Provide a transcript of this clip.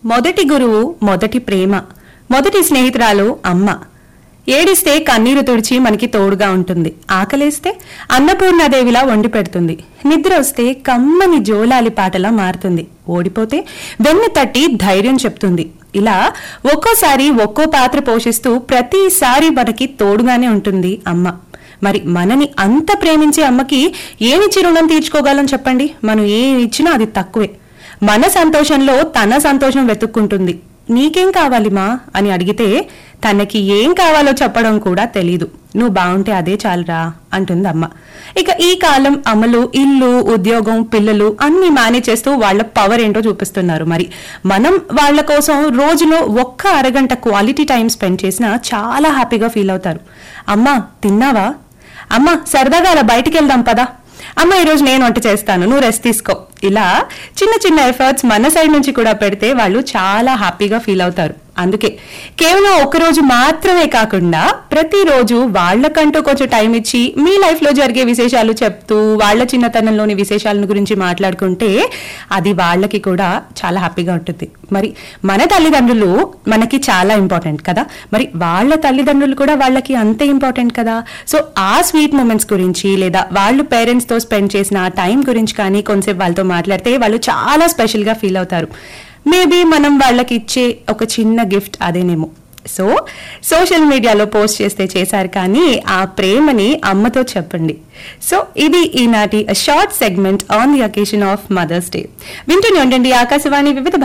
మొదటి గురువు మొదటి ప్రేమ మొదటి స్నేహితురాలు అమ్మ ఏడిస్తే కన్నీరు తుడిచి మనకి తోడుగా ఉంటుంది ఆకలేస్తే అన్నపూర్ణాదేవిలా వండి పెడుతుంది నిద్ర వస్తే కమ్మని జోలాలి పాటలా మారుతుంది ఓడిపోతే వెన్ను తట్టి ధైర్యం చెప్తుంది ఇలా ఒక్కోసారి ఒక్కో పాత్ర పోషిస్తూ ప్రతిసారి మనకి తోడుగానే ఉంటుంది అమ్మ మరి మనని అంత ప్రేమించే అమ్మకి ఏమిచ్చి రుణం తీర్చుకోగలం చెప్పండి మనం ఏమి ఇచ్చినా అది తక్కువే మన సంతోషంలో తన సంతోషం వెతుక్కుంటుంది నీకేం కావాలి మా అని అడిగితే తనకి ఏం కావాలో చెప్పడం కూడా తెలీదు నువ్వు బాగుంటే అదే చాలురా అంటుంది అమ్మ ఇక ఈ కాలం అమలు ఇల్లు ఉద్యోగం పిల్లలు అన్ని మేనేజ్ చేస్తూ వాళ్ళ పవర్ ఏంటో చూపిస్తున్నారు మరి మనం వాళ్ళ కోసం రోజులో ఒక్క అరగంట క్వాలిటీ టైం స్పెండ్ చేసినా చాలా హ్యాపీగా ఫీల్ అవుతారు అమ్మా తిన్నావా అమ్మ సరదాగా అలా బయటికి వెళ్దాం పదా అమ్మ ఈరోజు నేను వంట చేస్తాను నువ్వు రెస్ట్ తీసుకో ఇలా చిన్న చిన్న ఎఫర్ట్స్ మన సైడ్ నుంచి కూడా పెడితే వాళ్ళు చాలా హ్యాపీగా ఫీల్ అవుతారు అందుకే కేవలం ఒక రోజు మాత్రమే కాకుండా ప్రతిరోజు వాళ్ళకంటూ కొంచెం టైం ఇచ్చి మీ లైఫ్ లో జరిగే విశేషాలు చెప్తూ వాళ్ళ చిన్నతనంలోని విశేషాలను గురించి మాట్లాడుకుంటే అది వాళ్ళకి కూడా చాలా హ్యాపీగా ఉంటుంది మరి మన తల్లిదండ్రులు మనకి చాలా ఇంపార్టెంట్ కదా మరి వాళ్ళ తల్లిదండ్రులు కూడా వాళ్ళకి అంతే ఇంపార్టెంట్ కదా సో ఆ స్వీట్ మూమెంట్స్ గురించి లేదా వాళ్ళు పేరెంట్స్ తో స్పెండ్ చేసిన ఆ టైం గురించి కానీ కొంచెంసేపు వాళ్ళతో మాట్లాడితే వాళ్ళు చాలా స్పెషల్ గా ఫీల్ అవుతారు మేబీ మనం వాళ్ళకి ఇచ్చే ఒక చిన్న గిఫ్ట్ అదేనేమో సో సోషల్ మీడియాలో పోస్ట్ చేస్తే చేశారు కానీ ఆ ప్రేమని అమ్మతో చెప్పండి సో ఇది ఈనాటి short segment on the occasion of mother's day వింటూనే ఉండండి ఆకాశవాణి వివిధ